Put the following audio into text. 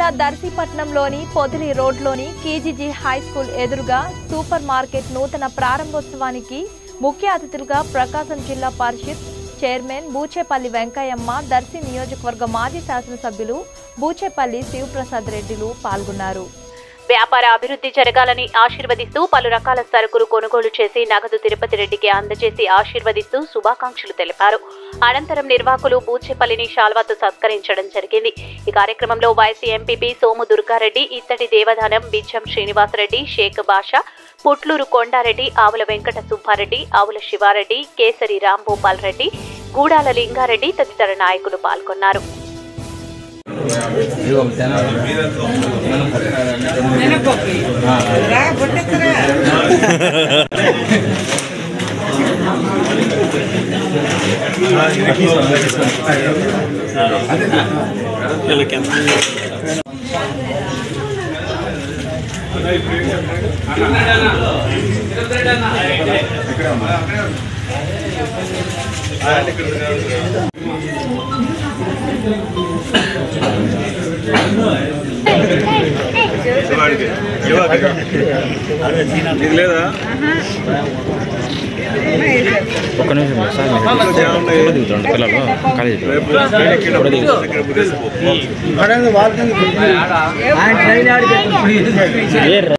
జిల్లా దర్శిపట్నంలోని పొదిలి రోడ్లోని కేజీజీ హై స్కూల్ ఎదురుగా సూపర్ మార్కెట్ నూతన ప్రారంభోత్సవానికి ముఖ్య అతిథులుగా ప్రకాశం జిల్లా పరిషత్ చైర్మన్ బూచేపల్లి వెంకయ్యమ్మ దర్శి నియోజకవర్గ మాజీ శాసనసభ్యులు బూచేపల్లి శివప్రసాద్ రెడ్డిలు పాల్గొన్నారు వ్యాపార అభివృద్ధి జరగాలని ఆశీర్వదిస్తూ పలు రకాల సరుకులు కొనుగోలు చేసి నగదు తిరుపతి రెడ్డికి అందజేసి ఆశీర్వదిస్తూ శుభాకాంక్షలు తెలిపారు అనంతరం నిర్వాహకులు బూచేపల్లిని శాల్వాతో సత్కరించడం జరిగింది ఈ కార్యక్రమంలో వైసీ ఎంపీపీ సోము దుర్గారెడ్డి ఇత్తడి దేవదానం బిచ్చం శ్రీనివాసరెడ్డి షేక్ బాషా పుట్లూరు కొండారెడ్డి ఆవుల వెంకట సుబ్బారెడ్డి ఆవుల శివారెడ్డి కేసరి రాంభూపాల్ రెడ్డి గూడాల లింగారెడ్డి తదితర నాయకులు పాల్గొన్నారు ఇది లేదా ఒక్క నిమిషం సార్ మీరు ఫోటో దిగుతాండి పిల్లలు కాలేజీ రేపు ఫోటో దిగుతాం ఇక్కడ తీసుకో. ఏ